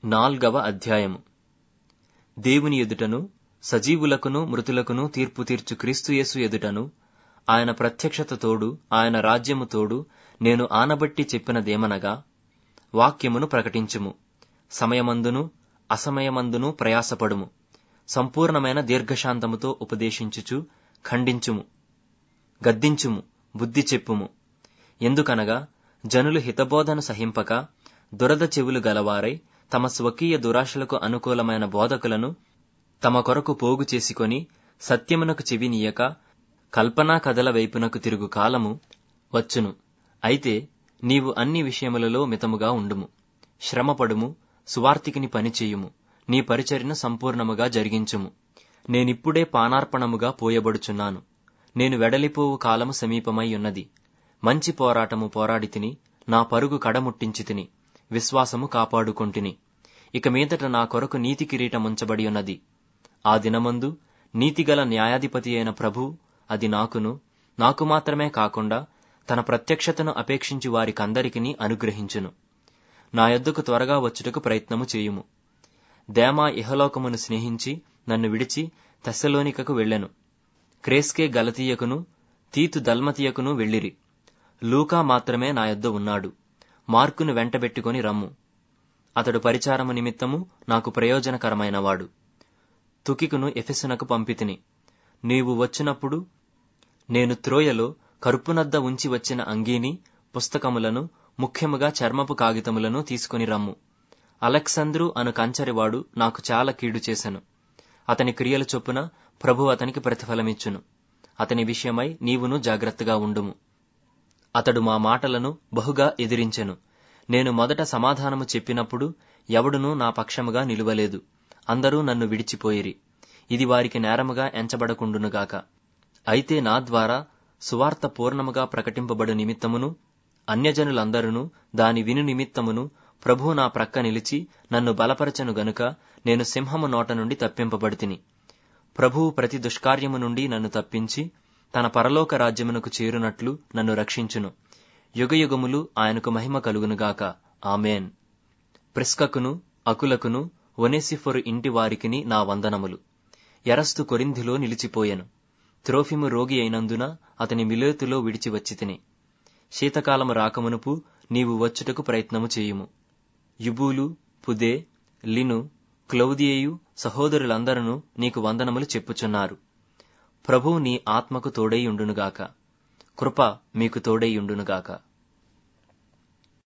నాల్గవ అధ్యాయము దేవుని ఎదుటను సజీవులకును మృతులకును తీర్పు తీర్చు క్రీస్తుయేసు ఎదుటను ఆయన ప్రత్యక్షత తోడు ఆయన రాజ్యము తోడు నేను ఆనబట్టి చెప్పినదేమనగా వాక్యమును ప్రకటించుము సమయమందును అసమయమందును ప్రయాసపడుము సంపూర్ణమైన దీర్ఘశాంతముతో ఉపదేశించుచు ఖండించుము గద్దించుము బుద్ధి చెప్పుము ఎందుకనగా జనులు హితబోధను సహింపక దురద చెవులు గలవారై తమ స్వకీయ దురాశలకు అనుకూలమైన బోధకులను తమ కొరకు పోగు చేసుకొని సత్యమునకు చెవినీయక కల్పనా కథల వైపునకు తిరుగు కాలము వచ్చును అయితే నీవు అన్ని విషయములలో మితముగా ఉండుము శ్రమపడుము సువార్తికిని పనిచేయుము నీ పరిచర్ను సంపూర్ణముగా జరిగించుము నేనిప్పుడే పానార్పణముగా పోయబడుచున్నాను నేను వెడలిపోవు కాలము సమీపమై ఉన్నది మంచి పోరాటము పోరాడి తిని నా పరుగు కడముట్టించి తిని విశ్వాసము కాపాడుకొంటిని ఇక మీదట నా కొరకు నీతి కిరీటముంచబడి ఉన్నది ఆ దినమందు నీతిగల న్యాయాధిపతి అయిన ప్రభు అది నాకును నాకు మాత్రమే కాకుండా తన ప్రత్యక్షతను అపేక్షించి వారికందరికిని అనుగ్రహించును నా యొద్దకు త్వరగా వచ్చుటకు ప్రయత్నము చేయుము దేమా ఇహలోకమును స్నేహించి నన్ను విడిచి తెస్సలోనికకు వెళ్ళెను క్రేస్కే గలతీయకును తీతు దల్మతీయకును వెళ్ళిరి లూకా మాత్రమే నా యొద్ద ఉన్నాడు మార్కును వెంటబెట్టుకొని రమ్ము అతడు పరిచారము నిమిత్తము నాకు ప్రయోజనకరమైనవాడు తుకికును ఎఫెసునకు పంపితిని నీవు వచ్చినప్పుడు నేను త్రోయలో కరుపునద్ద ఉంచి వచ్చిన అంగీని పుస్తకములను ముఖ్యముగా చర్మపు కాగితములను తీసుకుని రమ్ము అలెక్సంద్రు అను కంచరివాడు నాకు చాలా కీడు చేశను అతని క్రియల చొప్పున ప్రభు అతనికి ప్రతిఫలమిచ్చును అతని విషయమై నీవును జాగ్రత్తగా ఉండుము అతడు మా మాటలను బహుగా ఎదిరించెను నేను మొదట సమాధానము చెప్పినప్పుడు ఎవడునూ నా పక్షముగా నిలువలేదు అందరూ నన్ను విడిచిపోయిరి ఇది వారికి నేరముగా ఎంచబడకుండునుగాక అయితే నా ద్వారా సువార్త పూర్ణముగా ప్రకటింపబడు నిమిత్తమును అన్యజనులందరూ దాని విను నిమిత్తమును ప్రభు నా ప్రక్క నిలిచి నన్ను బలపరచను గనుక నేను సింహము నోట నుండి తప్పింపబడితిని ప్రభువు ప్రతి దుష్కార్యము నుండి నన్ను తప్పించి తన పరలోక రాజ్యమునకు చేరునట్లు నన్ను రక్షించును యుగయుగములు ఆయనకు మహిమ కలుగునుగాక ఆమెన్ ప్రిస్కకును అకులకును ఒనేసిఫొరు ఇంటి వారికిని నా వందనములు ఎరస్తు కొరింధిలో నిలిచిపోయెను త్రోఫిము రోగి అయినందున అతని మిలేతులో విడిచి వచ్చి తిని శీతకాలము రాకమునుపు నీవు వచ్చుటకు ప్రయత్నము చేయుము యుబూలు పుదే లిను క్లౌదియేయు సహోదరులందరూ నీకు వందనములు చెప్పుచున్నారు ప్రభువు నీ ఆత్మకు తోడైయుండునుగాక కృప మీకు తోడైయుండునుగాక